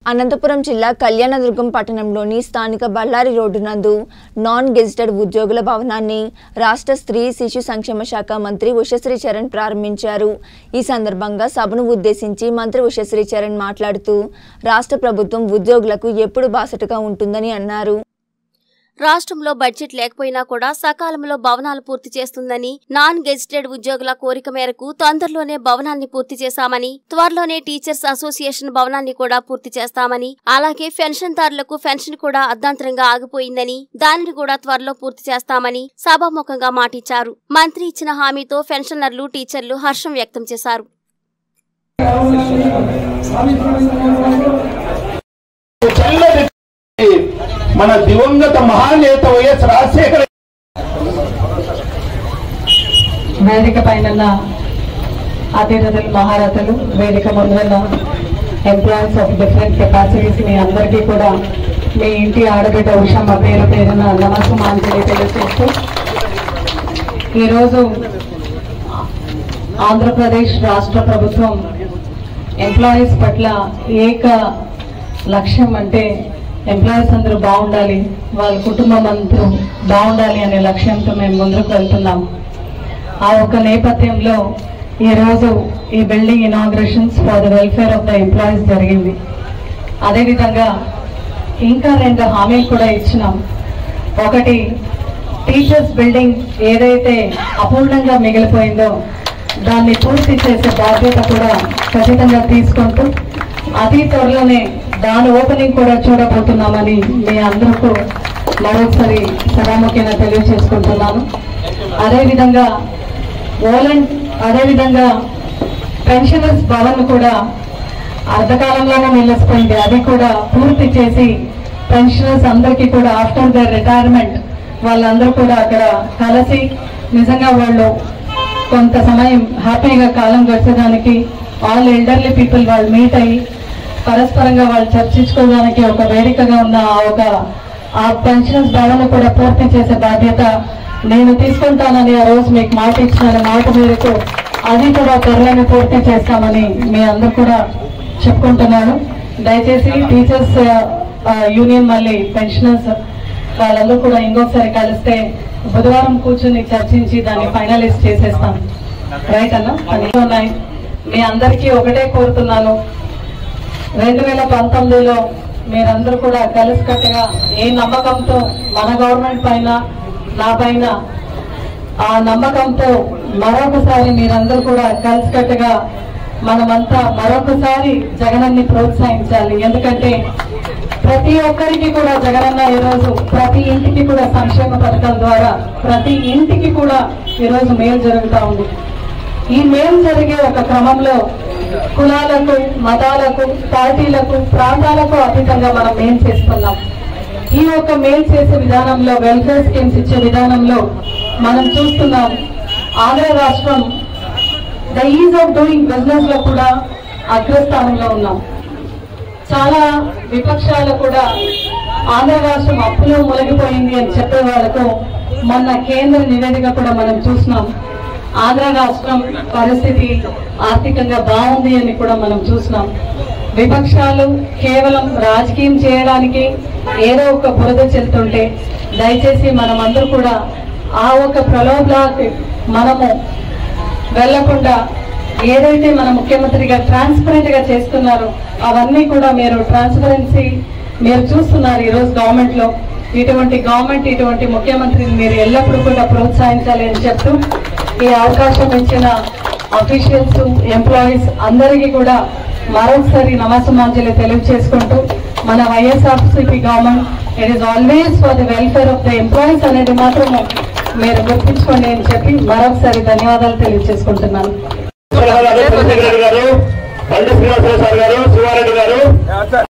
అనంతపురం జిల్లా కళ్యాణదుర్గం పట్టణంలోని స్థానిక బళ్ళారి రోడ్డు నందు నాన్ గెజిటెడ్ ఉద్యోగుల భవనాన్ని రాష్ట్ర స్త్రీ శిశు సంక్షేమ శాఖ మంత్రి ఉషశ్రీ చరణ్ ప్రారంభించారు ఈ సందర్భంగా సభను ఉద్దేశించి మంత్రి ఉషశ్రీ చరణ్ మాట్లాడుతూ రాష్ట్ర ప్రభుత్వం ఉద్యోగులకు ఎప్పుడు బాసటగా ఉంటుందని అన్నారు రాష్ట్రంలో బడ్జెట్ లేకపోయినా కూడా సకాలంలో భవనాలు పూర్తి చేస్తుందని నాన్ గెజిటెడ్ ఉద్యోగుల కోరిక మేరకు తొందరలోనే భవనాన్ని పూర్తి చేశామని త్వరలోనే టీచర్స్ అసోసియేషన్ భవనాన్ని కూడా పూర్తి చేస్తామని అలాగే పెన్షన్దారులకు పెన్షన్ కూడా అర్ధాంతరంగా ఆగిపోయిందని దానిని కూడా త్వరలో పూర్తి చేస్తామని సభాముఖంగా మాటిచ్చారు మంత్రి ఇచ్చిన హామీతో పెన్షనర్లు టీచర్లు హర్షం వ్యక్తం చేశారు చల్లటి మన దివంగత మహానేత వైఎస్ రాజశేఖర వేదిక పైన అతిరథులు మహారథులు వేదిక ముందున్న ఎంప్లాయీస్ ఆఫ్ డిఫరెంట్ కెపాసిటీస్ మీ అందరికీ కూడా మీ ఇంటి ఆడబిడ్డ ఉషమ్మ పేరు పేరున నమస్కారం తెలియజేస్తూ ఈరోజు ఆంధ్రప్రదేశ్ రాష్ట్ర ప్రభుత్వం ఎంప్లాయీస్ పట్ల ఏక లక్ష్యం అంటే ఎంప్లాయీస్ అందరూ బాగుండాలి వాళ్ళ కుటుంబం అందరూ బాగుండాలి అనే లక్ష్యంతో మేము ముందుకు వెళ్తున్నాం ఆ ఒక నేపథ్యంలో ఈరోజు ఈ building inaugurations for the welfare of the employees జరిగింది అదేవిధంగా ఇంకా రెండు హామీలు కూడా ఇచ్చినాం ఒకటి టీచర్స్ బిల్డింగ్ ఏదైతే అపూర్ణంగా మిగిలిపోయిందో దాన్ని పూర్తి చేసే బాధ్యత కూడా ఖచ్చితంగా తీసుకుంటూ అతి త్వరలోనే దాని ఓపెనింగ్ కూడా చూడబోతున్నామని మీ అందరికీ మరొకసారి సభాముఖ్యంగా తెలియజేసుకుంటున్నాను అదేవిధంగా ఓలెన్ అదేవిధంగా పెన్షనర్స్ భవన్ కూడా అర్ధకాలంలోనే నిలిచిపోయింది అది కూడా పూర్తి చేసి పెన్షనర్స్ అందరికీ కూడా ఆఫ్టర్ ద రిటైర్మెంట్ వాళ్ళందరూ కూడా అక్కడ కలిసి నిజంగా వాళ్ళు కొంత సమయం హ్యాపీగా కాలం గడిచేదానికి ఆల్ ఎల్డర్లీ పీపుల్ వాళ్ళు మీట్ అయ్యి పరస్పరంగా వాళ్ళు చర్చించుకోవడానికి ఒక వేదికగా ఉన్న ఆ ఒక ఆ పెన్షన్స్ భవన్ కూడా పూర్తి చేసే బాధ్యత నేను తీసుకుంటానని ఆ రోజు మీకు మాట ఇచ్చిన మాట మేరకు అది కూడా త్వరలోనే పూర్తి చేస్తామని మీ అందరూ కూడా చెప్పుకుంటున్నాను దయచేసి టీచర్స్ యూనియన్ మళ్ళీ పెన్షనర్స్ వాళ్ళందరూ కూడా ఇంకొకసారి కలిస్తే బుధవారం కూర్చొని చర్చించి దాన్ని ఫైనలైజ్ చేసేస్తాం రైట్ అన్న అన్నీ ఉన్నాయి మీ అందరికీ ఒకటే కోరుతున్నాను రెండు వేల పంతొమ్మిదిలో మీరందరూ కూడా కలిసికట్టుగా ఏ నమ్మకంతో మన గవర్నమెంట్ పైన నా పైన ఆ నమ్మకంతో మరొకసారి మీరందరూ కూడా కలిసికట్టుగా మనమంతా మరొకసారి జగనన్ని ప్రోత్సహించాలి ఎందుకంటే ప్రతి ఒక్కరికి కూడా జగనన్న ఈరోజు ప్రతి ఇంటికి కూడా సంక్షేమ పథకాల ద్వారా ప్రతి ఇంటికి కూడా ఈరోజు మేలు జరుగుతూ ఉంది ఈ మేలు జరిగే ఒక క్రమంలో కులాలకు మతాలకు పార్టీలకు ప్రాంతాలకు అతీతంగా మనం మేలు చేస్తున్నాం ఈ యొక్క మేలు చేసే విధానంలో వెల్ఫేర్ స్కీమ్స్ ఇచ్చే విధానంలో మనం చూస్తున్నాం ఆంధ్ర రాష్ట్రం the ease of doing business లో కూడా అగ్రస్థానంలో ఉన్నాం చాలా విపక్షాలు కూడా ఆంధ్ర రాష్ట్రం అప్పులో మునిగిపోయింది అని చెప్పే వాళ్ళకు మొన్న కేంద్ర నివేదిక కూడా మనం చూసినాం ఆంధ్ర రాష్ట్రం పరిస్థితి ఆర్థికంగా బాగుంది అని కూడా మనం చూసినాం విపక్షాలు కేవలం రాజకీయం చేయడానికి ఏదో ఒక బురద చెల్తుంటే దయచేసి మనమందరూ కూడా ఆ ఒక ప్రలోభాలకు మనము వెళ్లకుండా ఏదైతే మన ముఖ్యమంత్రిగా ట్రాన్స్పరెంట్ గా చేస్తున్నారో అవన్నీ కూడా మీరు ట్రాన్స్పరెన్సీ మీరు చూస్తున్నారు ఈ రోజు గవర్నమెంట్ లో ఇటువంటి గవర్నమెంట్ ఇటువంటి ముఖ్యమంత్రిని మీరు ఎల్లప్పుడూ కూడా ప్రోత్సహించాలి అని చెప్తూ ఈ అవకాశం ఇచ్చిన అఫీషియల్స్ ఎంప్లాయీస్ అందరికీ కూడా మరొకసారి నమస్సమాంజలి తెలియజేసుకుంటూ మన YSRCP government it is always for the welfare of the employees అనేది మాత్రము మీరు గుర్తించుకోండి అని చెప్పి మరొకసారి ధన్యవాదాలు తెలియజేసుకుంటున్నాను సలహాదారు చంద్రశేఖర్ రెడ్డి గారు బండి శ్రీనివాసరావు సార్ గారు